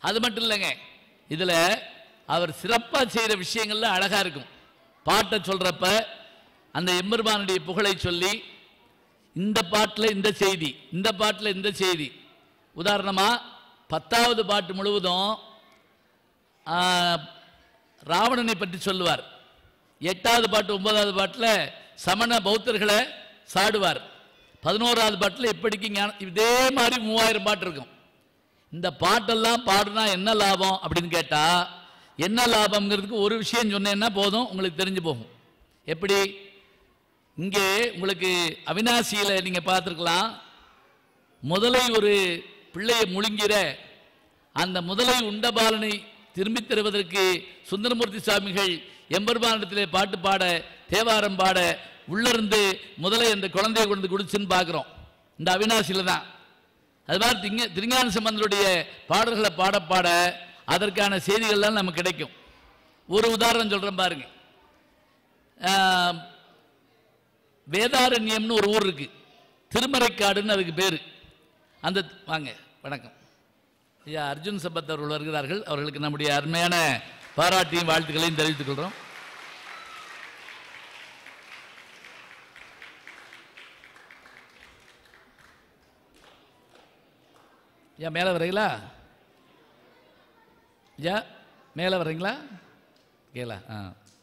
அது மட்டும் இல்லைங்க இதில் அவர் சிறப்பாக செய்கிற விஷயங்கள்லாம் அழகாக இருக்கும் பாட்டை சொல்கிறப்ப அந்த எம்பெருமானுடைய புகழை சொல்லி இந்த பாட்டில் இந்த செய்தி இந்த பாட்டில் இந்த செய்தி உதாரணமாக பத்தாவது பாட்டு முழுவதும் ஆ, ராவணனை பற்றி சொல்லுவார் எட்டாவது பாட்டு ஒன்பதாவது பாட்டில் சமண பௌத்தர்களை சாடுவார் பதினோராவது பாட்டில் எப்படிக்கு ஞான இதே மாதிரி மூவாயிரம் பாட்டு இருக்கும் இந்த பாட்டெல்லாம் பாடுனா என்ன லாபம் அப்படின்னு கேட்டால் என்ன லாபம்ங்கிறதுக்கு ஒரு விஷயம் சொன்னேன்னா போதும் உங்களுக்கு தெரிஞ்சு போகும் எப்படி இங்கே உங்களுக்கு அவினாசியில் நீங்கள் பார்த்துருக்கலாம் முதலை ஒரு பிள்ளையை முழுங்கிற அந்த முதலை உண்டபாலனை திரும்பித் தருவதற்கு சுந்தரமூர்த்தி சுவாமிகள் எம்பெருமானிடத்திலே பாட்டு பாட தேவாரம் பாட உள்ளிருந்து முதலை அந்த குழந்தையை கொண்டு குடிச்சுன்னு பார்க்குறோம் இந்த அவினாசியில் தான் அது மாதிரி திங்க திருஞான சம்பந்தருடைய பாடல்களை பாட பாட அதற்கான செய்திகள்லாம் நமக்கு கிடைக்கும் ஒரு உதாரணம் சொல்கிறேன் பாருங்க ஆஹ், வேதாரண்யம்னு ஒரு ஊர் இருக்கு திருமறைக்காடுன்னு அதுக்கு பேர் அந்த வாங்க வணக்கம் ஐயா அர்ஜுன் சம்பத் அவர்கள் வருகிறார்கள் அவர்களுக்கு நம்முடைய அருமையான பாராட்டியும் வாழ்த்துக்களையும் தெரிவித்துக் கொள்கிறோம் ஐயா மேலே வரீங்களா ஐயா மேலே வர்றீங்களா கேளா ஆ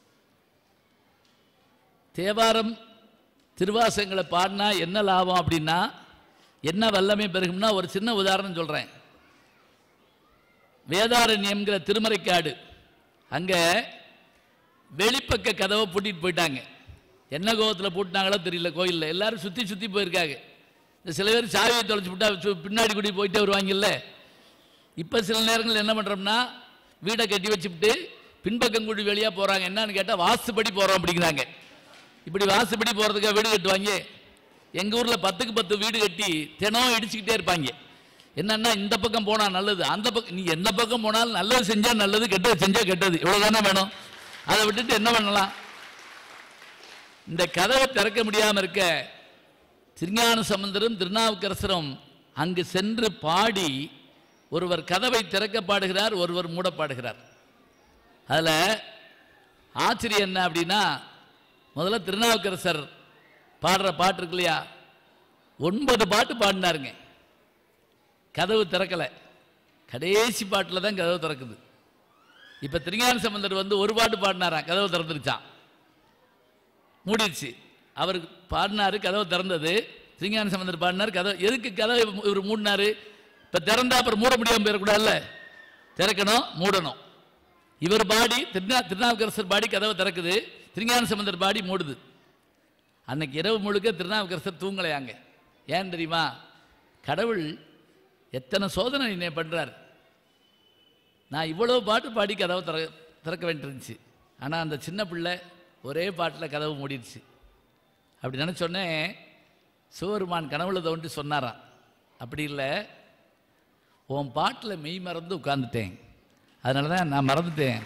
தேவாரம் திருவாசங்களை பாடினா என்ன லாபம் அப்படின்னா என்ன வல்லமை பெருகும்னா ஒரு சின்ன உதாரணம் சொல்கிறேன் வேதாரண்யம்ங்கிற திருமறைக்காடு அங்கே வெளிப்பக்க கதவை பூட்டிட்டு போயிட்டாங்க என்ன கோவத்தில் பூட்டினாங்களோ தெரியல கோயிலில் எல்லாரும் சுற்றி சுற்றி போயிருக்காங்க இந்த சில பேர் சாவியை தொலைச்சி விட்டா சு- பின்னாடி கூட்டி போயிட்டே வருவாங்கல்ல இப்போ சில நேரங்கள் என்ன பண்ணுறோம்னா வீடை கட்டி வச்சுவிட்டு பின்பக்கம் கூடி வெளியாக போகிறாங்க என்னன்னு கேட்டால் வாஸ்துபடி போகிறோம் அப்படிங்கிறாங்க இப்படி வாஸ்துபடி போகிறதுக்காக வீடு கட்டுவாங்க எங்கள் ஊரில் பத்துக்கு பத்து வீடு கட்டி தினம் இடிச்சுக்கிட்டே இருப்பாங்க என்னன்னா இந்த பக்கம் போனால் நல்லது அந்த பக்கம் நீ எந்த பக்கம் போனாலும் நல்லது செஞ்சால் நல்லது கெட்டது செஞ்சால் கெட்டது இவ்வளோ தானே வேணும் அதை விட்டுட்டு என்ன பண்ணலாம் இந்த கதவை திறக்க முடியாமல் இருக்க திருஞான சம்பந்தரும் திருநாவுக்கரசரும் அங்கு சென்று பாடி ஒருவர் கதவை திறக்க பாடுகிறார் ஒருவர் மூட பாடுகிறார் அதில் ஆச்சரியம் என்ன அப்படின்னா முதல்ல திருநாவுக்கரசர் பாடுற பாட்டு இருக்கு இல்லையா ஒன்பது பாட்டு பாடினாருங்க கதவு திறக்கலை கடைசி பாட்டில் தான் கதவு திறக்குது இப்போ திருஞான சம்பந்தர் வந்து ஒரு பாட்டு பாடினாராம் கதவு திறந்துருச்சான் மூடிடுச்சு அவருக்கு பாடினாரு கதவு திறந்தது திருஞான சம்பந்தர் பாடினார் கதவு எதுக்கு கதவை இவர் மூடினாரு இப்போ திறந்தா அப்புறம் மூட முடியாமல் போயிடக்கூடாதுல்ல திறக்கணும் மூடணும் இவர் பாடி திருநா திருநாவுக்கரசர் பாடி கதவை திறக்குது திருஞான சம்பந்தர் பாடி மூடுது அன்னைக்கு இரவு முழுக்க திருநாவுக்கரசர் தூங்கலையாங்க ஏன் தெரியுமா கடவுள் எத்தனை சோதனை என்னை பண்ணுறார் நான் இவ்வளோ பாட்டு பாடி கதவை திற திறக்க வேண்டியிருந்துச்சு ஆனால் அந்த சின்ன பிள்ளை ஒரே பாட்டில் கதவு மூடிடுச்சு அப்படி நினச்சோடனே சிவபெருமான் கனவுல தோண்டி சொன்னாராம் அப்படி இல்லை உன் பாட்டில் மெய் மறந்து உட்கார்ந்துட்டேன் அதனால தான் நான் மறந்துட்டேன்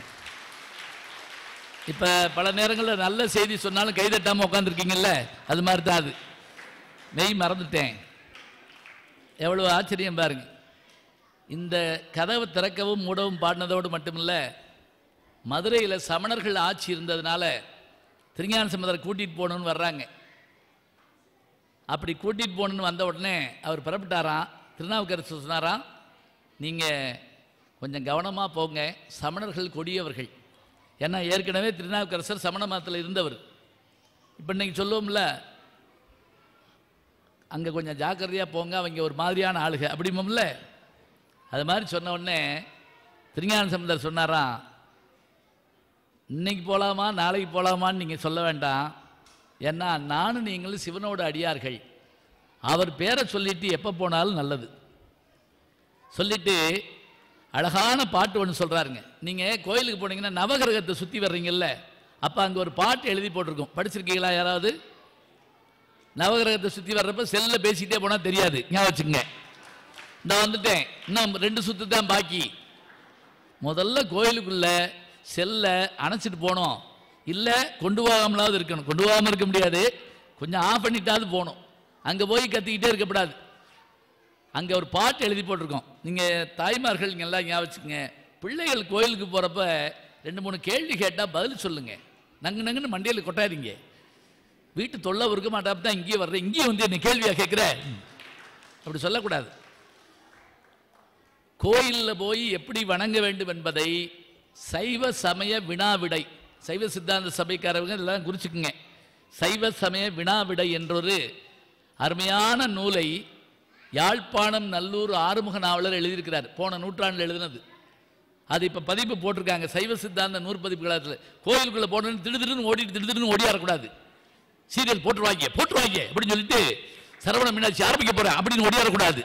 இப்போ பல நேரங்களில் நல்ல செய்தி சொன்னாலும் கைதட்டாமல் உட்காந்துருக்கீங்கல்ல அது மாதிரி தான் அது மெய் மறந்துட்டேன் எவ்வளோ ஆச்சரியம் பாருங்க இந்த கதவை திறக்கவும் மூடவும் பாடினதோடு மட்டுமில்ல மதுரையில் சமணர்கள் ஆட்சி இருந்ததுனால திருஞான சம்பந்தரை கூட்டிகிட்டு போகணுன்னு வர்றாங்க அப்படி கூட்டிகிட்டு போகணுன்னு வந்த உடனே அவர் புறப்பட்டாராம் திருநாவுக்கரசு சொன்னாராம் நீங்கள் கொஞ்சம் கவனமாக போங்க சமணர்கள் கொடியவர்கள் ஏன்னா ஏற்கனவே திருநாவுக்கரசர் சமண மதத்தில் இருந்தவர் இப்போ இன்னைக்கு சொல்லுவோம்ல அங்கே கொஞ்சம் ஜாக்கிரதையாக போங்க அவங்க ஒரு மாதிரியான ஆளுக அப்படிம்போம்ல அது மாதிரி சொன்ன உடனே திருஞான சம்பந்தர் சொன்னாராம் இன்னைக்கு போகலாமா நாளைக்கு போகலாமான்னு நீங்கள் சொல்ல வேண்டாம் ஏன்னா நானும் நீங்களும் சிவனோட அடியார்கள் அவர் பேரை சொல்லிட்டு எப்போ போனாலும் நல்லது சொல்லிட்டு அழகான பாட்டு ஒன்று சொல்கிறாருங்க நீங்கள் கோயிலுக்கு போனீங்கன்னா நவகிரகத்தை சுற்றி வர்றீங்கல்ல அப்போ அங்கே ஒரு பாட்டு எழுதி போட்டிருக்கும் படிச்சிருக்கீங்களா யாராவது நவகிரகத்தை சுற்றி வர்றப்ப செல்லில் பேசிக்கிட்டே போனால் தெரியாது ஞாபகம் வச்சுக்கங்க நான் வந்துட்டேன் இன்னும் ரெண்டு சுத்து தான் பாக்கி முதல்ல கோயிலுக்குள்ள செல்லை அணைச்சிட்டு போனோம் இல்லை கொண்டு போகாமலாவது இருக்கணும் கொண்டு போகாமல் இருக்க முடியாது கொஞ்சம் ஆஃப் பண்ணிட்டாவது போகணும் அங்கே போய் கத்திக்கிட்டே இருக்கக்கூடாது அங்கே ஒரு பாட்டு எழுதி போட்டிருக்கோம் நீங்கள் தாய்மார்கள் இங்க எல்லாம் ஞாபகம் வச்சுக்கங்க பிள்ளைகள் கோயிலுக்கு போகிறப்ப ரெண்டு மூணு கேள்வி கேட்டால் பதில் சொல்லுங்க நங்கு நங்குன்னு மண்டையில் கொட்டாதீங்க வீட்டு தொல்லை இருக்க மாட்டாப்ப தான் இங்கேயே வர்றேன் இங்கேயே வந்து என்ன கேள்வியாக கேட்குற அப்படி சொல்லக்கூடாது கோயிலில் போய் எப்படி வணங்க வேண்டும் என்பதை சைவ சமய வினாவிடை சைவ சித்தாந்த சபைக்காரவங்க எல்லாம் குறிச்சுக்குங்க சைவ சமய வினாவிடை என்றொரு அருமையான நூலை யாழ்ப்பாணம் நல்லூர் ஆறுமுக நாவலர் எழுதியிருக்கிறார் போன நூற்றாண்டில் எழுதினது அது இப்போ பதிப்பு போட்டிருக்காங்க சைவ சித்தாந்த நூறு பதிப்பு கழகத்தில் கோயிலுக்குள்ளே போடணும்னு திடுதிடுன்னு ஓடிட்டு திடுதிடுன்னு ஓடியாரக்கூடாது சீரியல் போட்டுருவாங்க போட்டுருவாங்க அப்படின்னு சொல்லிட்டு சரவண மீனாட்சி ஆரம்பிக்க போகிறேன் அப்படின்னு ஓடியாரக்கூடாது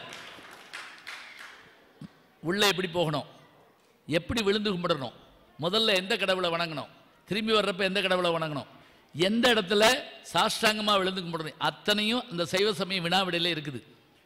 உள்ளே எப்படி போகணும் எப்படி விழுந்து கும்பிடணும் முதல்ல எந்த கடவுளை வணங்கணும் திரும்பி வர்றப்ப எந்த கடவுளை வணங்கணும் எந்த இடத்துல சாஷ்டாங்கமாக விழுந்து கும்பிடணும் அத்தனையும் அந்த சைவ சமய வினாவிடையில இருக்குது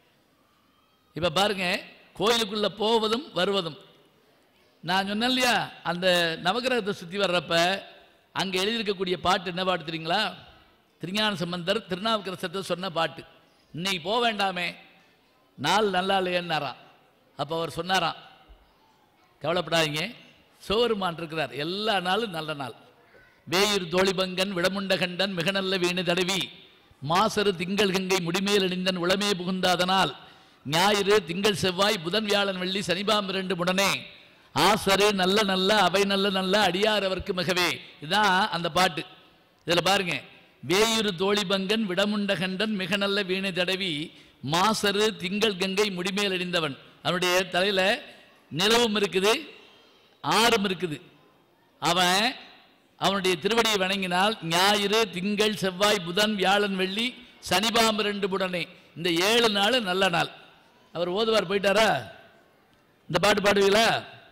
இப்போ பாருங்க கோயிலுக்குள்ளே போவதும் வருவதும் நான் சொன்னேன் இல்லையா அந்த நவகிரகத்தை சுற்றி வர்றப்ப அங்கே எழுதியிருக்கக்கூடிய பாட்டு என்ன பாட்டு தெரியுங்களா திருஞான சம்பந்தர் திருநாவுக்கரசத்தை சொன்ன பாட்டு இன்னைக்கு போக வேண்டாமே நாள் நல்லா இல்லையேன்னாராம் அப்போ அவர் சொன்னாராம் கவலைப்படாதீங்க சோறுமான் இருக்கிறார் எல்லா நாளும் நல்ல நாள் வேயூர் தோழிபங்கன் விடமுண்ட கண்டன் மிக நல்ல வீணு தடவி மாசரு திங்கள் கங்கை முடிமேல் அணிந்தன் உளமே புகுந்த அதனால் ஞாயிறு திங்கள் செவ்வாய் புதன் வியாழன் வெள்ளி சனிபாம் இரண்டு முடனே ஆசரு நல்ல நல்ல அவை நல்ல நல்ல அடியார் அவருக்கு மிகவே இதுதான் அந்த பாட்டு இதில் பாருங்க வேயூர் தோழிபங்கன் விடமுண்ட கண்டன் மிக நல்ல வீணை தடவி மாசரு திங்கள் கங்கை முடிமேல் அணிந்தவன் அவனுடைய தலையில் நிலவும் இருக்குது ஆறும் இருக்குது அவன் அவனுடைய திருவடியை வணங்கினால் ஞாயிறு திங்கள் செவ்வாய் புதன் வியாழன் வெள்ளி சனிபாம்பு ரெண்டு புடனே இந்த ஏழு நாள் நல்ல நாள் அவர் ஓதுவார் போயிட்டாரா இந்த பாட்டு பாடுவீங்களா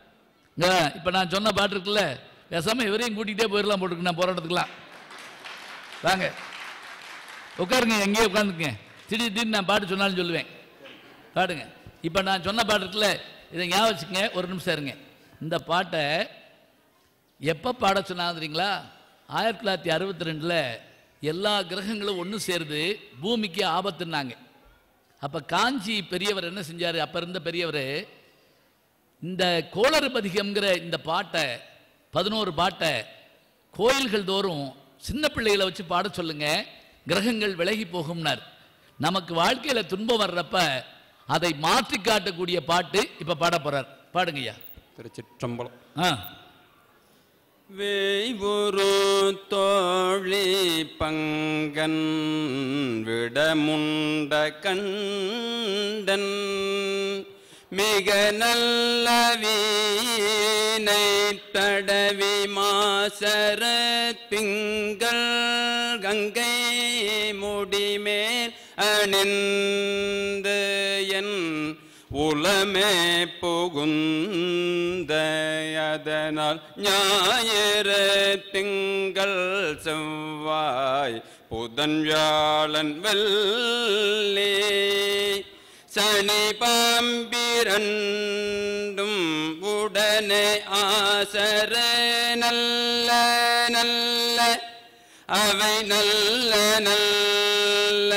இப்போ நான் சொன்ன பாட்டு இருக்குல்ல பேசாம இவரையும் கூட்டிகிட்டே போயிடலாம் போட்டுருக்கு நான் போராட்டத்துக்குலாம் வாங்க உட்காருங்க எங்கேயே உட்காந்துக்குங்க திடீர் திடீர்னு நான் பாட்டு சொன்னாலும் சொல்லுவேன் பாடுங்க இப்போ நான் சொன்ன பாட்டு இருக்குல்ல இதை ஞாபகம் வச்சுக்கங்க ஒரு நிமிஷம் இருங்க இந்த பாட்டை எப்போ பாட சொன்னாங்க தெரியுங்களா ஆயிரத்தி தொள்ளாயிரத்தி அறுபத்தி ரெண்டில் எல்லா கிரகங்களும் ஒன்று சேருது பூமிக்கு ஆபத்துன்னாங்க அப்போ காஞ்சி பெரியவர் என்ன செஞ்சார் அப்போ இருந்த பெரியவர் இந்த கோளறுபதிகம்ங்கிற இந்த பாட்டை பதினோரு பாட்டை கோயில்கள் தோறும் சின்ன பிள்ளைகளை வச்சு பாட சொல்லுங்க கிரகங்கள் விலகி போகும்னார் நமக்கு வாழ்க்கையில் துன்பம் வர்றப்ப அதை மாற்றி காட்டக்கூடிய பாட்டு இப்போ பாட போறார் பாடுங்கய்யா திருச்சிற்றம்பலம் ஆ வேய்வுரு தோழி பங்கன் விடமுண்ட கண்டன் மிக நல்ல வீணை தடவி மாசர திங்கள் கங்கை முடிமேல் அணிந்து என் உலமே புகுந்த அதனால் ஞாயிறு திங்கள் செவ்வாய் புதன் வியாழன் வெள்ளி சனி பாம்பிரண்டும் உடனே ஆசர நல்ல நல்ல அவை நல்ல நல்ல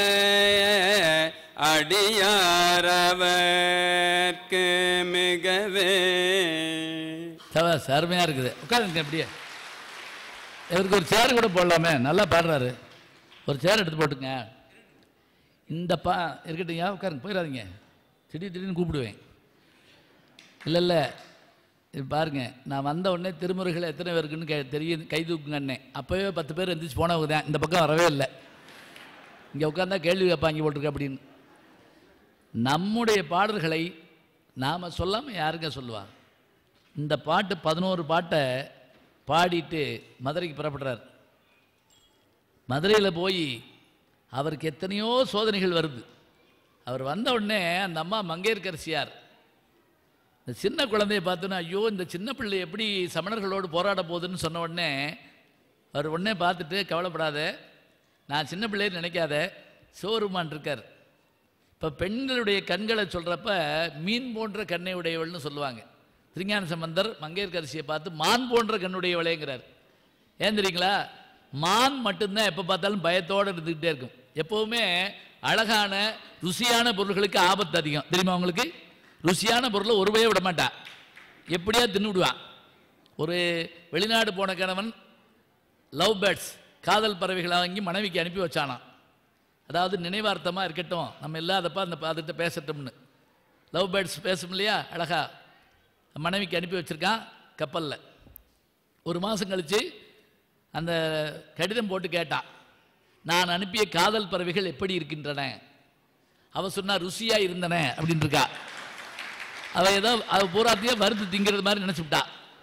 அடியாரவர்க்கு மிகவே சவாஸ் அருமையாக இருக்குது உட்காருங்க அப்படியே இவருக்கு ஒரு சேர் கூட போடலாமே நல்லா பாடுறாரு ஒரு சேர் எடுத்து போட்டுங்க இந்த பா இருக்கட்டுங்க உட்காருங்க போயிடாதீங்க திடீர் திடீர்னு கூப்பிடுவேன் இல்லை இல்லை இது பாருங்க நான் வந்த உடனே திருமுறைகள் எத்தனை பேருக்குன்னு கே தெரியும் கை தூக்குங்க அண்ணன் அப்போவே பத்து பேர் எந்திரிச்சு போனவங்க தான் இந்த பக்கம் வரவே இல்லை இங்கே உட்காந்தா கேள்வி கேட்பாங்க போட்டிருக்க அப்படின்னு நம்முடைய பாடல்களை நாம் சொல்லாமல் யாருங்க சொல்லுவா இந்த பாட்டு பதினோரு பாட்டை பாடிட்டு மதுரைக்கு புறப்படுறார் மதுரையில் போய் அவருக்கு எத்தனையோ சோதனைகள் வருது அவர் வந்த உடனே அந்த அம்மா மங்கையர்கரசியார் இந்த சின்ன குழந்தைய பார்த்தோன்னா ஐயோ இந்த சின்ன பிள்ளை எப்படி சமணர்களோடு போராட போகுதுன்னு சொன்ன உடனே அவர் உடனே பார்த்துட்டு கவலைப்படாத நான் சின்ன பிள்ளைன்னு நினைக்காத சோறுமான் இருக்கார் இப்போ பெண்களுடைய கண்களை சொல்கிறப்ப மீன் போன்ற கண்ணை உடையவள்னு சொல்லுவாங்க திருஞான சம்பந்தர் மங்கையர்கரசியை பார்த்து மான் போன்ற கண்ணுடையவளேங்கிறார் ஏன் தெரியுங்களா மான் மட்டும்தான் எப்போ பார்த்தாலும் பயத்தோடு இருந்துக்கிட்டே இருக்கும் எப்போவுமே அழகான ருசியான பொருள்களுக்கு ஆபத்து அதிகம் தெரியுமா உங்களுக்கு ருசியான பொருளை ஒரு பைய விட மாட்டா எப்படியா தின்னு விடுவான் ஒரு வெளிநாடு போன கணவன் லவ் பேர்ட்ஸ் காதல் பறவைகளை வாங்கி மனைவிக்கு அனுப்பி வச்சானாம் அதாவது நினைவார்த்தமாக இருக்கட்டும் நம்ம இல்லாதப்ப அந்த அதுகிட்ட பேசட்டும்னு லவ் பேர்ட்ஸ் பேசும் இல்லையா அழகா மனைவிக்கு அனுப்பி வச்சிருக்கான் கப்பலில் ஒரு மாதம் கழித்து அந்த கடிதம் போட்டு கேட்டான் நான் அனுப்பிய காதல் பறவைகள் எப்படி இருக்கின்றன அவ சொன்னா ருசியா இருந்தன அப்படின்னு இருக்கா அவ ஏதோ அவ பூராத்தையும் வறுத்து திங்கிறது மாதிரி நினைச்சுட்டா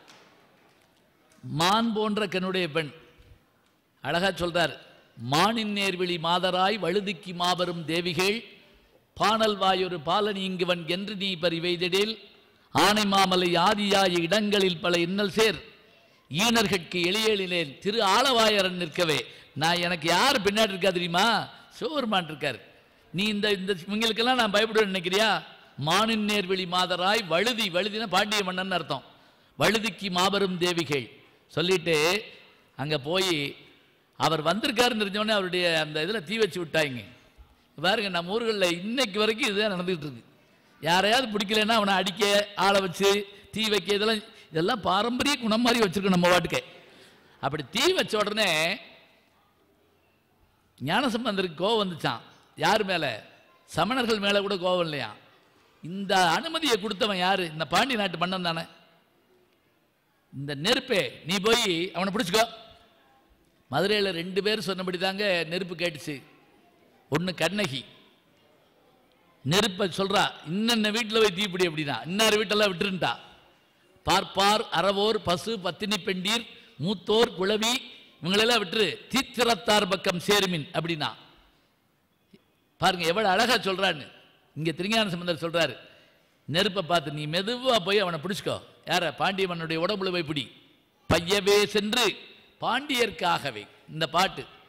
மான் போன்ற கண்ணுடைய பெண் அழகா சொல்றார் மானின் நேர்விழி மாதராய் வழுதிக்கு மாபெரும் தேவிகள் பாணல் வாயொரு பாலனி இங்குவன் என்று நீ பறிவைதிடில் ஆனை மாமலை ஆதியாய இடங்களில் பல இன்னல் சேர் ஈனர்கட்கு எளியலினேன் திரு ஆளவாயரன் நிற்கவே நான் எனக்கு யார் பின்னாடி இருக்கா தெரியுமா சிவபெருமான் இருக்கார் நீ இந்த இந்த இவங்களுக்கெல்லாம் நான் பயப்படுவேன் நினைக்கிறியா மானின் நேர்வெளி மாதராய் வழுதி வழுதினா பாண்டிய மன்னன் அர்த்தம் வழுதிக்கு மாபெரும் தேவிகள் சொல்லிட்டு அங்கே போய் அவர் வந்திருக்காருன்னு தெரிஞ்சோடனே அவருடைய அந்த இதில் தீ வச்சு விட்டாங்க பாருங்க நம்ம ஊர்களில் இன்னைக்கு வரைக்கும் இதுதான் நடந்துகிட்டு இருக்கு யாரையாவது பிடிக்கலன்னா அவனை அடிக்க ஆளை வச்சு தீ வைக்க இதெல்லாம் இதெல்லாம் பாரம்பரிய குணம் மாதிரி வச்சிருக்கோம் நம்ம வாட்டுக்கு அப்படி தீ வச்ச உடனே ஞானசம்பந்தருக்கு கோவம் வந்துச்சான் யார் மேலே சமணர்கள் மேலே கூட கோவம் இல்லையா இந்த அனுமதியை கொடுத்தவன் யாரு இந்த பாண்டி நாட்டு மன்னன் தானே இந்த நெருப்பே நீ போய் அவனை பிடிச்சிக்கோ மதுரையில் ரெண்டு பேர் சொன்னபடி தாங்க நெருப்பு கேட்டுச்சு ஒன்று கண்ணகி நெருப்பை சொல்றா இன்னென்ன வீட்டில் போய் தீப்பிடி அப்படின்னா இன்னார் வீட்டெல்லாம் விட்டுருந்தா பார்ப்பார் அறவோர் பசு பத்தினி பெண்டீர் மூத்தோர் குளவி இவங்களெல்லாம் விட்டுரு தீத்திரத்தார் பக்கம் சேருமின் அப்படின்னா பாருங்க எவ்வளவு அழகா சொல்றான்னு இங்க திருஞான சம்பந்தர் சொல்றாரு நெருப்பை பார்த்து நீ மெதுவா போய் அவனை பிடிச்சுக்கோ யார பாண்டிய மன்னுடைய உடம்புல போய் பிடி பையவே சென்று பாண்டியர்க்காகவே இந்த பாட்டு